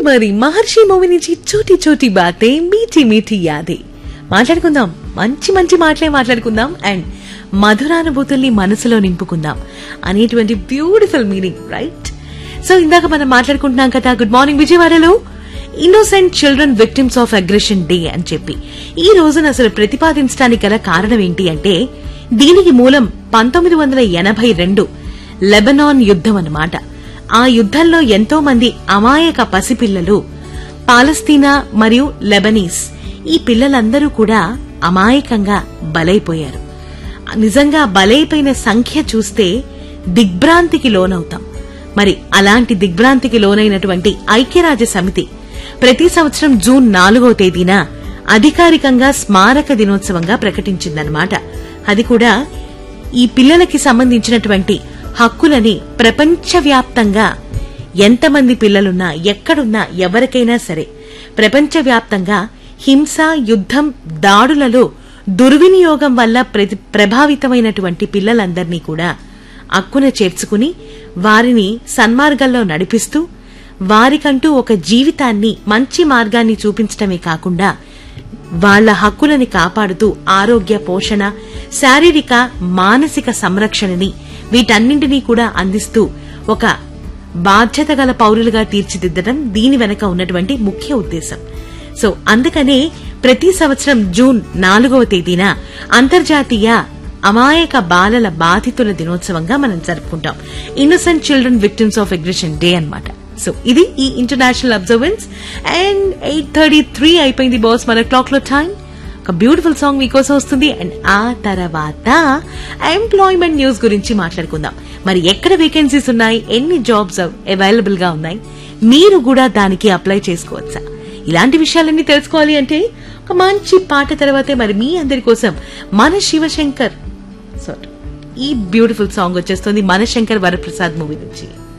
మరి మహర్షి మూవీ నుంచి చోటి చోటి బాతే మీఠీ మీఠీ యాదే మాట్లాడుకుందాం మంచి మంచి మాటలే మాట్లాడుకుందాం అండ్ మధురానుభూతుల్ని మనసులో నింపుకుందాం అనేటువంటి బ్యూటిఫుల్ మీనింగ్ రైట్ సో ఇందాక మనం మాట్లాడుకుంటున్నాం కదా గుడ్ మార్నింగ్ విజయవాడలో innocent children victims of aggression day అని చెప్పి ఈ రోజున అసలు ప్రతిపాదించడానికి గల కారణం ఏంటి అంటే దీనికి మూలం పంతొమ్మిది వందల ఎనభై రెండు లెబనాన్ యుద్ధం అన్నమాట ఆ యుద్ధంలో ఎంతో మంది అమాయక పసిపిల్లలు పాలస్తీనా మరియు లెబనీస్ ఈ పిల్లలందరూ కూడా అమాయకంగా బలైపోయారు నిజంగా బలైపోయిన సంఖ్య చూస్తే దిగ్భ్రాంతికి లోనవుతాం మరి అలాంటి దిగ్భ్రాంతికి లోనైనటువంటి ఐక్యరాజ్య సమితి ప్రతి సంవత్సరం జూన్ నాలుగో తేదీన అధికారికంగా స్మారక దినోత్సవంగా ప్రకటించిందన్నమాట అది కూడా ఈ పిల్లలకి సంబంధించినటువంటి హక్కులని ప్రపంచవ్యాప్తంగా ఎంతమంది పిల్లలున్నా ఎక్కడున్నా ఎవరికైనా సరే ప్రపంచవ్యాప్తంగా హింస యుద్ధం దాడులలో దుర్వినియోగం వల్ల ప్రతి ప్రభావితమైనటువంటి పిల్లలందరినీ కూడా అక్కున చేర్చుకుని వారిని సన్మార్గంలో నడిపిస్తూ వారికంటూ ఒక జీవితాన్ని మంచి మార్గాన్ని చూపించటమే కాకుండా వాళ్ల హక్కులని కాపాడుతూ ఆరోగ్య పోషణ శారీరక మానసిక సంరక్షణని వీటన్నింటినీ కూడా అందిస్తూ ఒక బాధ్యత గల పౌరులుగా తీర్చిదిద్దడం దీని వెనక ఉన్నటువంటి ముఖ్య ఉద్దేశం సో అందుకనే ప్రతి సంవత్సరం జూన్ నాలుగవ తేదీన అంతర్జాతీయ అమాయక బాలల బాధితుల దినోత్సవంగా మనం జరుపుకుంటాం innocent children victims of aggression day అన్నమాట సో ఇది ఈ international observance and eight thirty three అయిపోయింది బాస్ మన క్లాక్ లో టైం ఒక బ్యూటిఫుల్ సాంగ్ మీకోసం వస్తుంది అండ్ ఆ తర్వాత ఎంప్లాయ్మెంట్ న్యూస్ గురించి మాట్లాడుకుందాం మరి ఎక్కడ వేకెన్సీస్ ఉన్నాయి ఎన్ని జాబ్స్ అవైలబుల్ గా ఉన్నాయి మీరు కూడా దానికి అప్లై చేసుకోవచ్చా ఇలాంటి విషయాలన్నీ తెలుసుకోవాలి అంటే ఒక మంచి పాట తర్వాతే మరి మీ అందరి కోసం మన శివశంకర్ సారీ ఈ బ్యూటిఫుల్ సాంగ్ వచ్చేస్తుంది మన శంకర్ వరప్రసాద్ మూవీ నుంచి